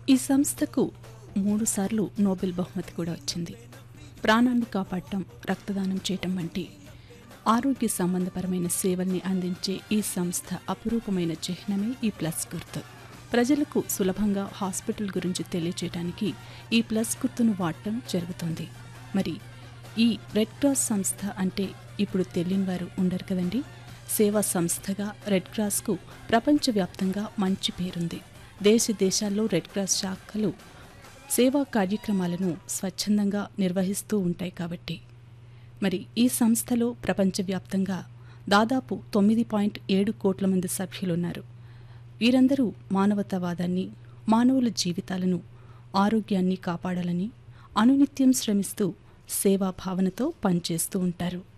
ఈ సంస్థకు మూడుసార్లు నోబెల్ బహుమతి కూడా వచ్చింది ప్రాణాన్ని కాపాడటం రక్తదానం చేయటం వంటి ఆరోగ్య సంబంధపరమైన సేవల్ని అందించే ఈ సంస్థ అపురూపమైన చిహ్నమే ఈ ప్లస్ గుర్తు ప్రజలకు సులభంగా హాస్పిటల్ గురించి తెలియచేయడానికి ఈ ప్లస్ గుర్తును వాడటం జరుగుతుంది మరి ఈ రెడ్ క్రాస్ సంస్థ అంటే ఇప్పుడు తెలియని వారు ఉండరు కదండి సేవా సంస్థగా రెడ్ క్రాస్కు ప్రపంచవ్యాప్తంగా మంచి పేరుంది దేశ దేశాల్లో రెడ్ క్రాస్ శాఖలు సేవా కార్యక్రమాలను స్వచ్ఛందంగా నిర్వహిస్తూ ఉంటాయి కాబట్టి మరి ఈ సంస్థలో ప్రపంచవ్యాప్తంగా దాదాపు తొమ్మిది పాయింట్ ఏడు కోట్ల మంది సభ్యులున్నారు వీరందరూ మానవతావాదాన్ని మానవుల జీవితాలను ఆరోగ్యాన్ని కాపాడాలని అనునిత్యం శ్రమిస్తూ సేవా భావనతో పనిచేస్తూ ఉంటారు